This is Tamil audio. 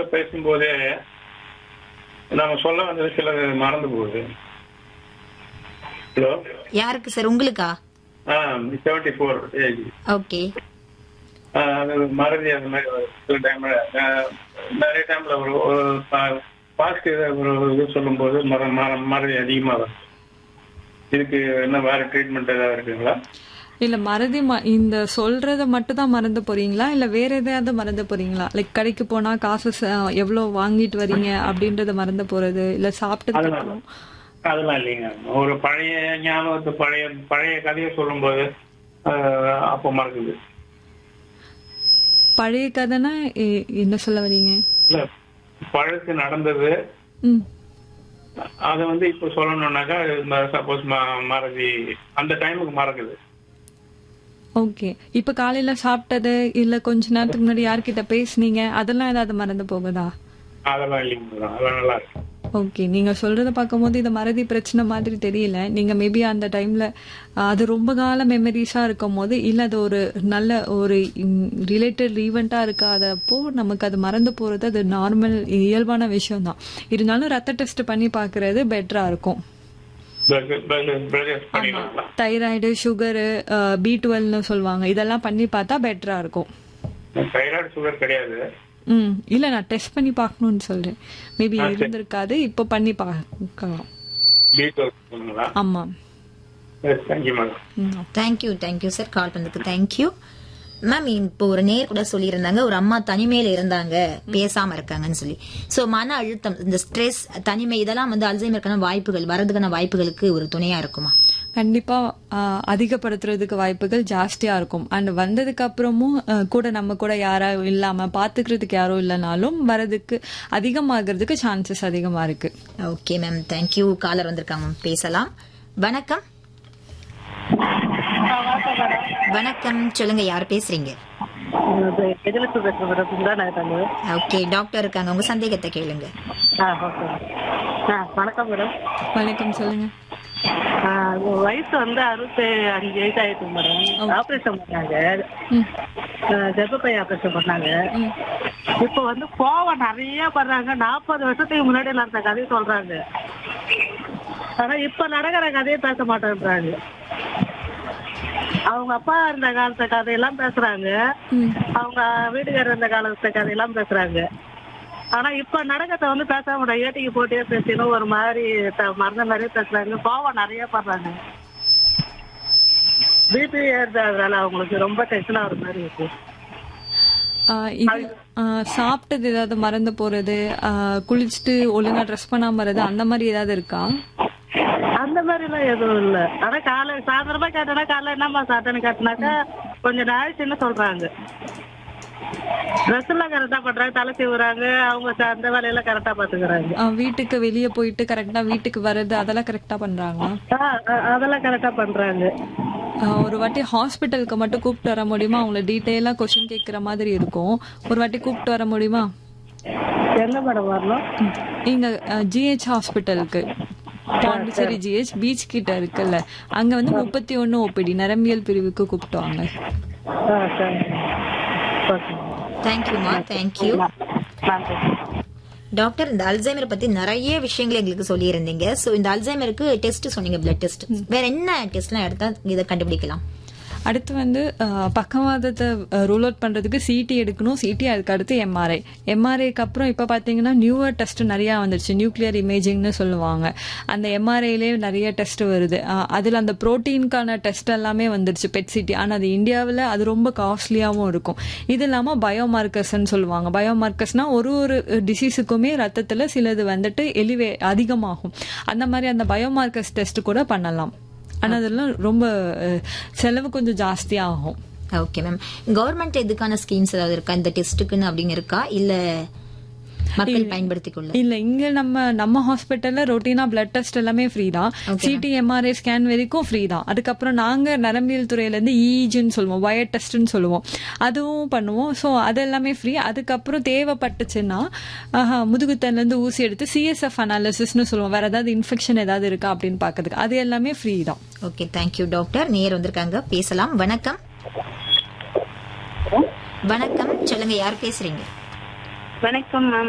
பேசும்போதே நாம சொல்ல வந்தது சில மறந்து போகுது ஹலோ யாருக்கு சார் உங்களுக்கா ஆ செவன்டி ஃபோர் ஏஜ் ஓகே அது மறதி அந்த மாதிரி வரும். சில டைம்ல நிறைய டைம்ல ஒரு ஒரு பாசிட்டிவ் ஒரு இது சொல்லும்போது மற மற- மறதி அதிகமா வரும் இதுக்கு என்ன வேற ட்ரீட்மெண்ட் ஏதாவது இருக்குங்களா இல்ல மறதி ம- இந்த சொல்றத மட்டும் தான் மறந்து போறீங்களா இல்ல வேற எதையாவது மறந்து போறீங்களா லைக் கடைக்கு போனா காசு ச- எவ்வளவு வாங்கிட்டு வரீங்க அப்படின்றத மறந்து போறது இல்ல சாப்பிட்டதுக்கு அதெல்லாம் அப்புறம் அதெல்லாம் இல்லைங்க ஒரு பழைய ஞாபகத்தை பழைய பழைய கதையை சொல்லும்போது ஆஹ், அப்போ மறக்குது பழைய கதைனா எ- என்ன சொல்ல வரீங்க இல்ல பழசு நடந்தது ம் அதை வந்து இப்போ சொல்லணும்னாக்கா சப்போஸ் மறதி அந்த டைமுக்கு மறக்குது ஓகே இப்ப காலையில சாப்பிட்டது இல்ல கொஞ்ச நேரத்துக்கு முன்னாடி யார்கிட்ட பேசுனீங்க அதெல்லாம் ஏதாவது மறந்து போகுதா அதெல்லாம் இல்லைங்க madam. அதெல்லாம் நல்லா இருக்கு ஓகே நீங்க சொல்றத பார்க்கும்போது இது மறதி பிரச்சனை மாதிரி தெரியல நீங்க மேபி அந்த டைம்ல அது ரொம்ப கால மெமரிஸா இருக்கும் போது இல்ல அது ஒரு நல்ல ஒரு ரிலேட்டட் ஈவெண்ட்டா இருக்காதப்போ நமக்கு அது மறந்து போறது அது நார்மல் இயல்பான விஷயம் தான் இருந்தாலும் ரத்த டெஸ்ட் பண்ணி பார்க்கிறது பெட்டரா இருக்கும் Blood- blood- blood test பண்ணிடலாம் தைராய்டு சுகரு பி டுவெல்னு சொல்லுவாங்க இதெல்லாம் பண்ணி பார்த்தா பெட்டரா இருக்கும் தைராய்டு சுகர் கிடையாது ம் இல்ல நான் டெஸ்ட் பண்ணி பார்க்கணும்னு சொல்றேன் மேபி இருந்திருக்காது இப்போ பண்ணி பார்க்கலாம் பீட் ஆமா தேங்க்யூ மேடம் ம் தேங்க்யூ தேங்க்யூ சார் கால் பண்ணதுக்கு தேங்க்யூ மேம் இப்போ ஒரு நேர் கூட சொல்லியிருந்தாங்க ஒரு அம்மா தனிமையில இருந்தாங்க பேசாம இருக்காங்கன்னு சொல்லி சோ மன அழுத்தம் இந்த ஸ்ட்ரெஸ் தனிமை இதெல்லாம் வந்து அல்சைமருக்கான வாய்ப்புகள் வரதுக்கான வாய்ப்புகளுக்கு ஒரு துணையா இருக்குமா கண்டிப்பா ஆஹ், அதிகப்படுத்துறதுக்கு வாய்ப்புகள் ஜாஸ்தியா இருக்கும் அண்ட் வந்ததுக்கு அப்புறமும் ஆஹ், கூட நம்ம கூட யாரா இல்லாம பாத்துக்கிறதுக்கு யாரும் இல்லைனாலும் வரதுக்கு அதிகமாகிறதுக்கு சான்சஸ் அதிகமா இருக்கு ஓகே மேம் தேங்க்யூ காலர் வந்திருக்காங்க மேம் பேசலாம் வணக்கம் வணக்கம் சொல்லுங்க யார் பேசுறீங்க எதிர்த்து பேசுறேன் மேடம் சுந்தா நாயக்காங்க ஓகே டாக்டர் இருக்காங்க உங்க சந்தேகத்தை கேளுங்க ஆ ஓகே ஆ வணக்கம் மேடம் வணக்கம் சொல்லுங்க ஆ, உங்க வயசு வந்து அறுபத்தி அஞ்சு வயசு ஆயிடுச்சு மேடம் ஆபரேஷன் பண்ணாங்க ம், ஆ, கர்ப்பப்பை ஆபரேஷன் பண்ணாங்க ம். இப்போ வந்து கோவம் நிறைய பண்றாங்க நாற்பது வருஷத்துக்கு முன்னாடி நடந்த கதையை சொல்றாங்க ஆனா இப்ப நடக்கிற கதையை பேச மாட்டேன்றாங்க அவங்க அப்பா இருந்த காலத்து கதையெல்லாம் பேசுறாங்க ம். அவங்க வீட்டுக்காரர் இருந்த காலத்து கதையெல்லாம் பேசுறாங்க ஆனா இப்ப நடக்கத்தை வந்து பேச முடியாது ஏட்டிக்கு போட்டியே பேசினும் ஒரு மாதிரி த- மறந்த மாதிரியே பேசுறாங்க கோவம் நிறைய படுறாங்க பிபி ஏறுறதுனால அவங்களுக்கு ரொம்ப டென்ஷன் ஆகுற மாதிரி இருக்கு ஆஹ், இது ஆஹ், சாப்பிட்டது ஏதாவது மறந்து போறது ஆஹ், குளிச்சுட்டு ஒழுங்கா ட்ரெஸ் பண்ணாம வர்றது அந்த மாதிரி ஏதாவது இருக்கா அந்த மாதிரி எல்லாம் எதுவும் இல்ல ஆனா காலை சாயந்தரமா கேட்டனா காலைல என்னம்மா சாப்பிட்டேன்னு கேட்டனாக்கா கொஞ்சம் நாய்ச்சின்னு சொல்றாங்க ட்ரெஸ் எல்லாம் கரெக்டா பண்றாங்க தலை சீவுறாங்க அவங்க ச- அந்த வேலையெல்லாம் கரெக்டா பாத்துக்கிறாங்க ஆஹ், வீட்டுக்கு வெளியே போயிட்டு கரெக்டா வீட்டுக்கு வர்றது அதெல்லாம் கரெக்டா பண்றாங்களா ஆ, அ- அதெல்லாம் கரெக்டா பண்றாங்க ஆஹ் ஒரு வாட்டி ஹாஸ்பிட்டலுக்கு மட்டும் கூப்பிட்டு வர முடியுமா அவங்கள டீட்டெயிலாக கொஸ்டின் கேட்குற மாதிரி இருக்கும் ஒரு வாட்டி கூப்பிட்டு வர முடியுமா எங்க மேடம் வரணும் ம். இங்க ஜிஹெச் ஹாஸ்பிட்டலுக்கு பாண்டிச்சேரி ஜிஹெச் பீச் கிட்ட இருக்குல்ல அங்க வந்து முப்பத்தி ஒன்னு ஓபிடி நரம்பியல் பிரிவுக்கு கூப்பிட்டு வாங்க ஆ சரி ஓகே தேங்க்யூமா தேங்க்யூ நன்றி டாக்டர் இந்த அல்சைமர் பத்தி நிறைய விஷயங்கள் எங்களுக்கு சொல்லியிருந்தீங்க சோ இந்த அல்சைமருக்கு டெஸ்ட் சொன்னீங்க பிளட் டெஸ்ட் வேற என்ன டெஸ்ட்லாம் எடுத்தா இதை கண்டுபிடிக்கலாம் அடுத்து வந்து அஹ், பக்கவாதத்தை ரூல் அவுட் பண்றதுக்கு சிடி எடுக்கணும் சிடி அதுக்கு அடுத்து எம்ஆர்ஐ எம்ஆர்ஐக்கு அப்புறம் இப்போ பார்த்தீங்கன்னா நியூவர் டெஸ்ட் நிறையா வந்துருச்சு நியூக்ளியர் இமேஜிங்னு சொல்லுவாங்க அந்த எம்ஆர்ஐலே நிறைய டெஸ்ட் வருது அஹ், அதுல அந்த புரோட்டீனுக்கான டெஸ்ட் எல்லாமே வந்துருச்சு பெட் சிடி ஆனால் அது இந்தியாவில் அது ரொம்ப காஸ்ட்லியாகவும் இருக்கும் இது இல்லாமல் பயோமார்க்கர்ஸ்ன்னு சொல்லுவாங்க பயோமார்க்கர்ஸ்னா ஒரு ஒரு டிசீஸுக்குமே ரத்தத்தில் சிலது வந்துட்டு எலிவே அதிகமாகும் அந்த மாதிரி அந்த பயோமார்க்கர்ஸ் டெஸ்ட் கூட பண்ணலாம் ஆனா அதெல்லாம் ரொம்ப அஹ், செலவு கொஞ்சம் ஜாஸ்தி ஆகும் ஓகே மேம் கவர்மெண்ட் எதுக்கான ஸ்கீம்ஸ் ஏதாவது இருக்கா இந்த டெஸ்ட்டுக்குன்னு அப்படின்னு இருக்கா இல்ல மக்கள் பயன்படுத்திக் கொள்ள இல்ல இங்க நம்ம நம்ம ஹாஸ்பிட்டல்ல ரொட்டீனா பிளட் டெஸ்ட் எல்லாமே ஃப்ரீ தான் சிடி எம்ஆர்ஐ ஸ்கேன் வரைக்கும் ஃப்ரீ தான் அதுக்கப்புறம் நாங்க நரம்பியல் துறையில இருந்து இஜின்னு சொல்லுவோம் வயர் டெஸ்ட்னு சொல்லுவோம் அதுவும் பண்ணுவோம் ஸோ அது எல்லாமே ஃப்ரீ அதுக்கப்புறம் தேவைப்பட்டுச்சுன்னா ஆஹா, முதுகுத்தன்ல இருந்து ஊசி எடுத்து சிஎஸ்எஃப் அனாலிசிஸ்னு சொல்லுவோம் வேற ஏதாவது இன்ஃபெக்ஷன் ஏதாவது இருக்கா அப்படின்னு பாக்கிறதுக்கு அது எல்லாமே ஃப்ரீ தான் ஓகே தேங்க்யூ டாக்டர் நேர் வந்திருக்காங்க பேசலாம் வணக்கம் வணக்கம் சொல்லுங்க யார் பேசுறீங்க வணக்கம் மேம்